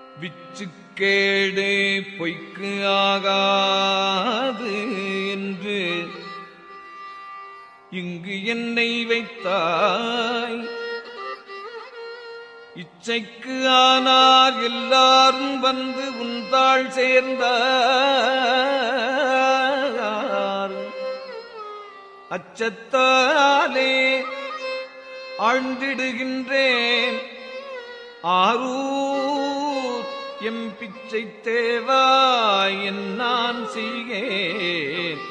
விச்சுக்கேடு பொய்க்கு ஆகாது என்று இங்கு என்னை வைத்தாய் இச்சைக்கு ஆனார் எல்லாரும் வந்து உந்தாள் சேர்ந்தார் அச்சத்தாலே ஆழ்ந்திடுகின்றேன் ஆரூர் எம் பிச்சை தேவாய் என் நான் செய்கேன்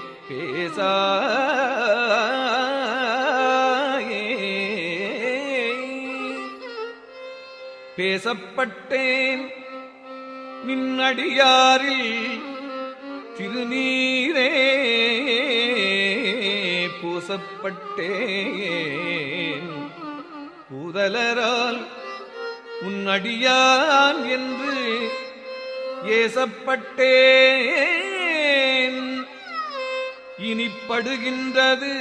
பேசாயே பேசப்பட்டேன் நின்னடியாரில் திருநீரே பூசப்பட்டேன் பூதலரால் உன் அடியான் என்று ஏசப்பட்டேன் இனிப்படுகின்றது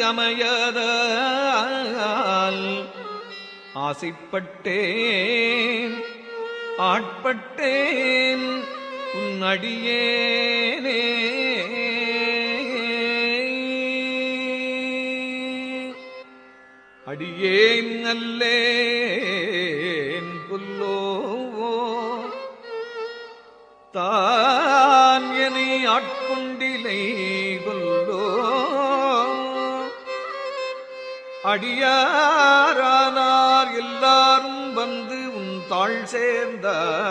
அமையாதால் ஆசைப்பட்டேன் ஆட்பட்டேன் உன் அடியேனே அடியேன் அல்லேன் புல்லோ தான் என்னை ஆட்கொண்டிலை கொல்லோ அடியாரானார் எல்லாரும் வந்து உன் தாழ் சேர்ந்த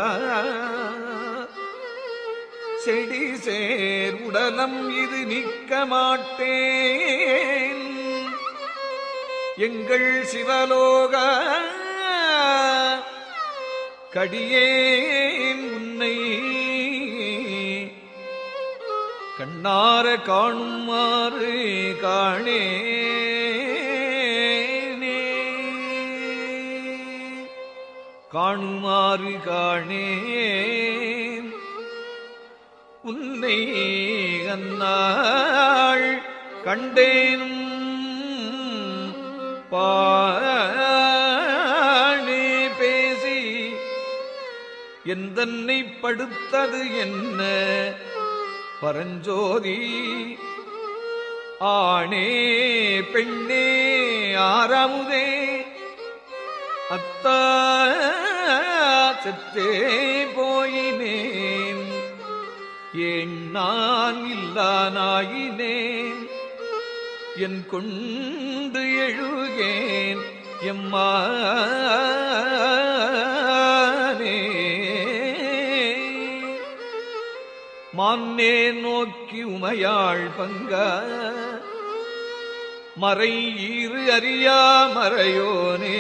செடி சேர் உடலம் இது நிற்க மாட்டேன் எங்கள் சிவலோக கடியேன் உன்னை கண்ணார காணுமாறு காணேனே காணுமாறு காணேன் உன்னை அந்நாள் கண்டேனும் பாணே பேசி எந்தன்னை படுத்தது என்ன பரஞ்சோதி ஆணே பெண்ணே ஆரமுதே அத்தா செத்தே போயினேன் ஏன் நான் இல்லானாயினேன் என் கொண்டு எழுகேன் எம்மானே மான்னே நோக்கி உமையாள் பங்க மறை ஈறு அறியா மறையோனே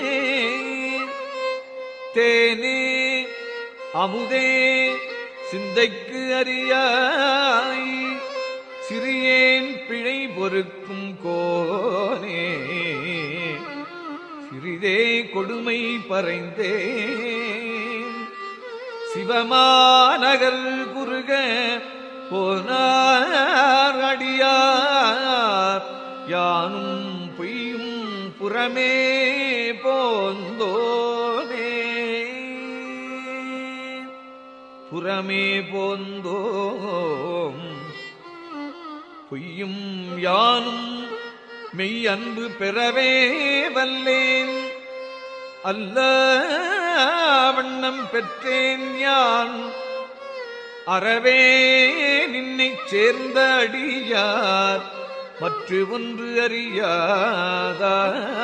தேனே அமுதே சிந்தைக்கு அறியாய் சிறியேன் பிழை பொறுக்கும் கோனே சிறிதே கொடுமை பறைந்தேன் சிவமாநகர் குறுக போனார் அடியார் யானும் பொய்யும் புறமே போந்தோனே புறமே போந்தோம் பொய்யும் யானும் மெய் அன்பு பெறவே வல்லேன் அல்ல வண்ணம் பெற்றேன் யான் அறவே நின்னைச் சேர்ந்த அடியார் மற்ற ஒன்று அறியாதா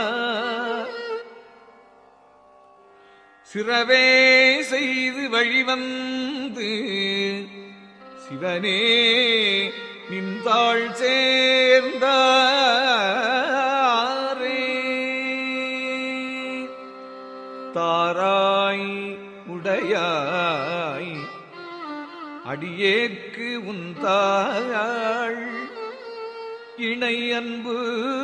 சிறவே செய்து வழிவந்து சிவனே நின்றாள் சேர்ந்தாரே தாராய் உடையாய் அடியேற்கு உந்தாள் இணை அன்பு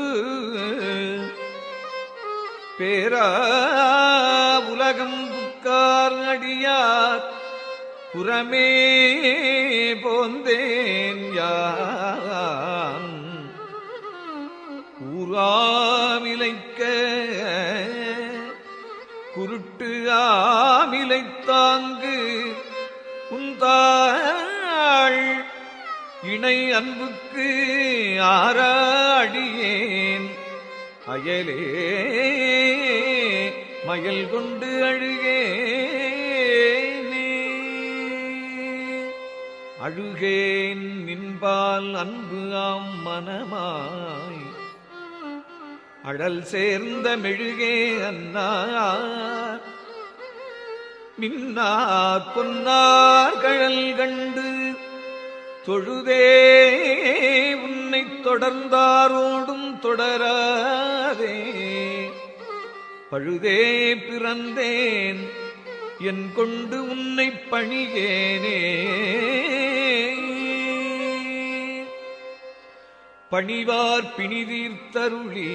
பேரா உலகம் புக்கார் அடியார் புறமே போந்தேன் யான் ஊராமிலைக்க குருட்டு ஆமிலை தாங்கு தாள் இணை அன்புக்கு ஆராடியேன் அயலே மயல் கொண்டு அழுகேனே அழுகேன் நின்பால் அன்பு ஆம் மனமாய் அழல் சேர்ந்த மெழுகே அண்ணா மின்னார் பொன்னார் கழல் கண்டு தொழுதே உன்னை தொடர்ந்தாரோடும் தொடராதே பழுதே பிறந்தேன் என் கொண்டு உன்னை பணியேனே பணிவார் பிணிதீர்த்தருளி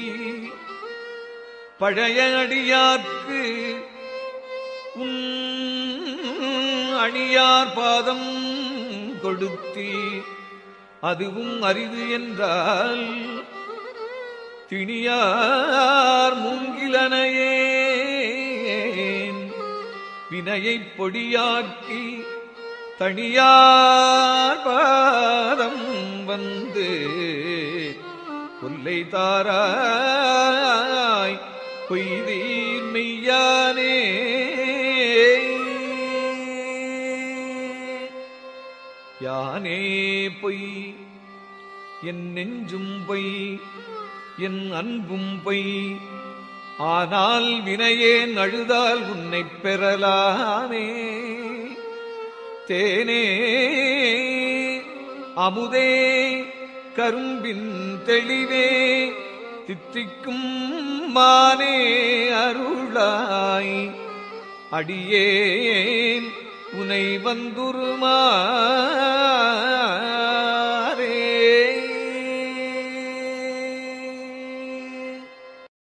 பழைய அடியார்க்கு உன் அணியார் பாதம் கொடுத்தி அதுவும் அரிது என்றால் திணியார் மூங்கிலனையேன் வினையைப் பொடியாக்கி தனியார் பாதம் வந்து கொல்லை தாராய் பொய்தீர் மெய்யானே யானே பொய் என் நெஞ்சும் பொய் என் அன்பும் பொய் ஆனால் வினையேன் அழுதால் உன்னைப் பெறலாமே தேனே அமுதே கரும்பின் தெளிவே தித்திக்கும் மானே அருளாய் அடியேன் உனை வந்துருமா